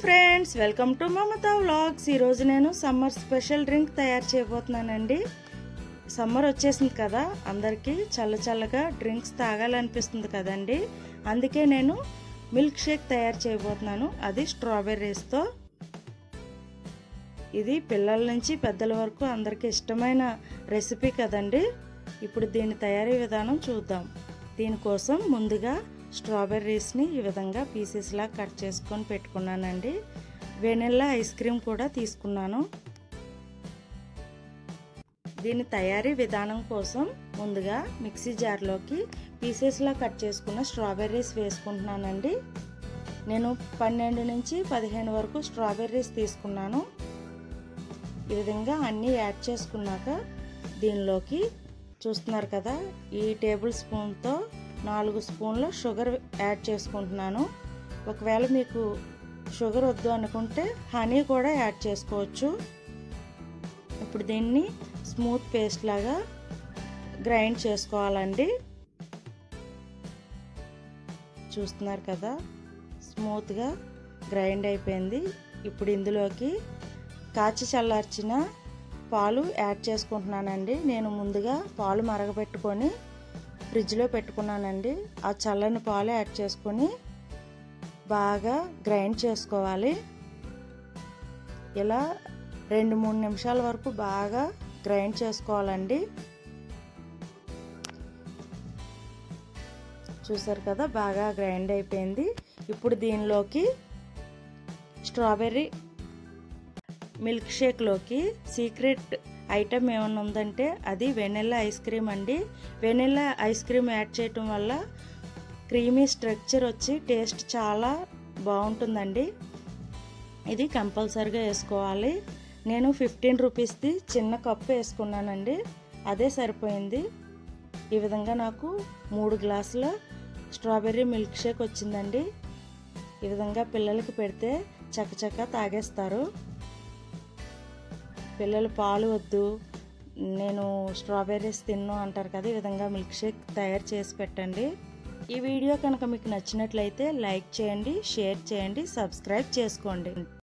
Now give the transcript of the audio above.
friends welcome to Mamatha vlogs ఈరోజు నేను summer special drink తయారు చేయబోతున్నానండి సమ్మర్ వచ్చేసింది కదా అందరికీ చల్ల చల్లగా డ్రింక్స్ తాగాలనిపిస్తుంది కదండి అందుకే నేను మిల్క్ షేక్ తయారు చేయబోతున్నాను అది స్ట్రాబెర్రీస్తో ఇది పిల్లల నుంచి పెద్దల వరకు అందరికీ ఇష్టమైన రెసిపీ కదండి ఇప్పుడు దీని తయారీ విధానం చూద్దాం దీనికోసం ముందుగా స్ట్రాబెర్రీస్ని ఈ విధంగా పీసెస్లా కట్ చేసుకొని పెట్టుకున్నానండి వెనిల్లా ఐస్ క్రీమ్ కూడా తీసుకున్నాను దీని తయారీ విధానం కోసం ముందుగా మిక్సీ జార్లోకి పీసెస్లా కట్ చేసుకున్న స్ట్రాబెర్రీస్ వేసుకుంటున్నానండి నేను పన్నెండు నుంచి పదిహేను వరకు స్ట్రాబెర్రీస్ తీసుకున్నాను ఈ విధంగా అన్నీ యాడ్ చేసుకున్నాక దీనిలోకి చూస్తున్నారు కదా ఈ టేబుల్ స్పూన్తో నాలుగు స్పూన్ల షుగర్ యాడ్ చేసుకుంటున్నాను ఒకవేళ మీకు షుగర్ వద్దు అనుకుంటే హనీ కూడా యాడ్ చేసుకోవచ్చు ఇప్పుడు దీన్ని స్మూత్ పేస్ట్ లాగా గ్రైండ్ చేసుకోవాలండి చూస్తున్నారు కదా స్మూత్గా గ్రైండ్ అయిపోయింది ఇప్పుడు ఇందులోకి కాచి చల్లార్చిన పాలు యాడ్ చేసుకుంటున్నానండి నేను ముందుగా పాలు మరగబెట్టుకొని ఫ్రిడ్జ్లో పెట్టుకున్నానండి ఆ చల్లని పాలు యాడ్ చేసుకొని బాగా గ్రైండ్ చేసుకోవాలి ఇలా రెండు మూడు నిమిషాల వరకు బాగా గ్రైండ్ చేసుకోవాలండి చూసారు కదా బాగా గ్రైండ్ అయిపోయింది ఇప్పుడు దీనిలోకి స్ట్రాబెర్రీ మిల్క్ షేక్లోకి సీక్రెట్ ఐటమ్ ఏమైనా ఉందంటే అది వెనిల్లా ఐస్ క్రీమ్ అండి వెనిల్లా ఐస్ క్రీమ్ యాడ్ చేయటం వల్ల క్రీమీ స్ట్రక్చర్ వచ్చి టేస్ట్ చాలా బాగుంటుందండి ఇది కంపల్సరిగా వేసుకోవాలి నేను ఫిఫ్టీన్ రూపీస్ది చిన్న కప్పు వేసుకున్నానండి అదే సరిపోయింది ఈ విధంగా నాకు మూడు గ్లాసుల స్ట్రాబెర్రీ మిల్క్ షేక్ వచ్చిందండి ఈ విధంగా పిల్లలకి పెడితే చకచక తాగేస్తారు పిల్లలు పాలు వద్దు నేను స్ట్రాబెర్రీస్ తిన్ను అంటారు కదా ఈ విధంగా మిల్క్ షేక్ తయారు చేసి పెట్టండి ఈ వీడియో కనుక మీకు నచ్చినట్లయితే లైక్ చేయండి షేర్ చేయండి సబ్స్క్రైబ్ చేసుకోండి